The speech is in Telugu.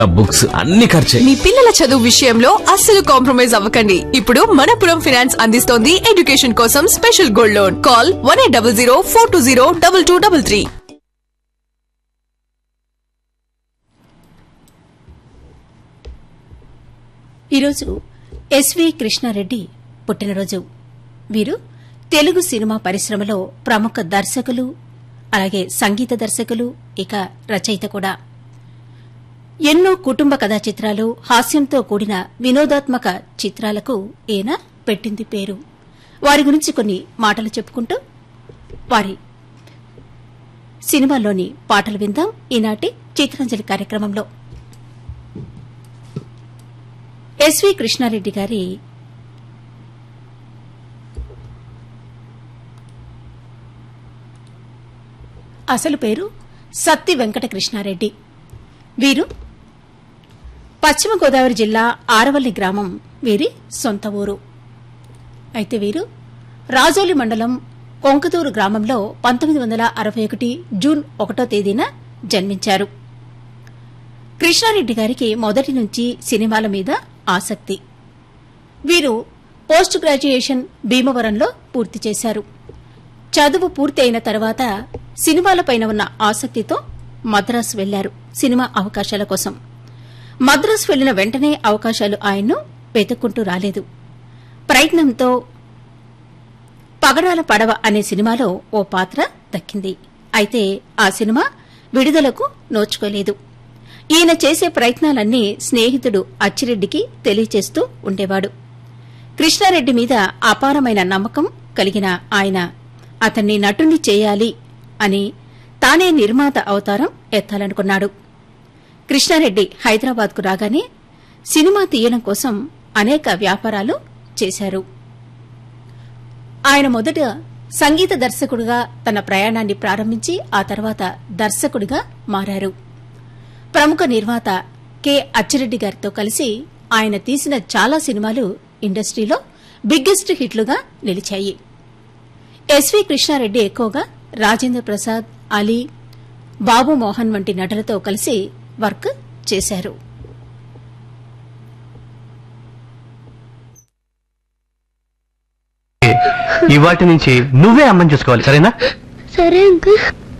బుక్స్ అన్ని ఖర్చే మీ పిల్లల చదువు విషయంలో అస్సలు కాంప్రమైజ్ అవ్వకండి ఇప్పుడు మనపురం ఫైనాన్స్ అందిస్తోంది ఎడ్యుకేషన్ కోసం special gold loan call one eight double zero four two zero double two double three ఈరోజు ఎస్వి కృష్ణారెడ్డి పుట్టినరోజు వీరు తెలుగు సినిమా పరిశ్రమలో ప్రముఖ దర్శకులు అలాగే సంగీత దర్శకులు ఇక రచయిత కూడా ఎన్నో కుటుంబ కథా చిత్రాలు హాస్యంతో కూడిన వినోదాత్మక చిత్రాలకు ఈయన పెట్టింది పేరు వారి గురించి కొన్ని మాటలు చెప్పుకుంటూ వారి సినిమాల్లోని పాటలు విందాం ఈనాటి చిత్రాంజలి కార్యక్రమంలో ఎస్వి కృష్ణారెడ్డి గారి అసలు పేరు సత్తి వెంకట కృష్ణారెడ్డి వీరు పశ్చిమ గోదావరి జిల్లా ఆరవల్లి గ్రామం వీరి సొంత ఊరు అయితే వీరు రాజోలి మండలం కొంకతూరు గ్రామంలో పంతొమ్మిది వందల అరవై ఒకటి జూన్ ఒకటో తేదీన జన్మించారు కృష్ణారెడ్డి గారికి మొదటి నుంచి సినిమాల మీద ఆసక్తి వీరు పోస్ట్ గ్రాడ్యుయేషన్ భీమవరంలో పూర్తి చేశారు చదువు పూర్తి అయిన తర్వాత సినిమాలపైన ఉన్న ఆసక్తితో మద్రాసు వెళ్లారు సినిమా అవకాశాల కోసం మద్రాసు వెళ్లిన వెంటనే అవకాశాలు ఆయన్ను వెతుక్కుంటూ రాలేదు ప్రయత్నంతో పగడాల పడవ అనే సినిమాలో ఓ పాత్ర దక్కింది అయితే ఆ సినిమా విడుదలకు నోచుకోలేదు ఈయన చేసే ప్రయత్నాలన్నీ స్నేహితుడు అచ్చిరెడ్డికి తెలియచేస్తూ ఉండేవాడు కృష్ణారెడ్డి మీద అపారమైన నమ్మకం కలిగిన ఆయన అతన్ని నటుని చేయాలి అని తానే నిర్మాత అవతారం ఎత్తాలనుకున్నాడు కృష్ణారెడ్డి హైదరాబాద్కు రాగానే సినిమా తీయడం కోసం అనేక వ్యాపారాలు చేశారు ఆయన మొదట సంగీత దర్శకుడిగా తన ప్రయాణాన్ని ప్రారంభించి ఆ తర్వాత దర్శకుడిగా మారారు ప్రముఖ నిర్మాత కె అచ్చిరెడ్డి గారితో కలిసి ఆయన తీసిన చాలా సినిమాలు ఇండస్ట్రీలో బిగ్గెస్ట్ హిట్లుగా నిలిచాయి ఎస్వి కృష్ణారెడ్డి ఎక్కువగా రాజేంద్ర ప్రసాద్ అలీ బాబు మోహన్ వంటి నటులతో కలిసి వర్క్ చేశారు ఇవాటి నుంచి నువ్వే అమ్మని చూసుకోవాలి సరేనా సరే అంకుల్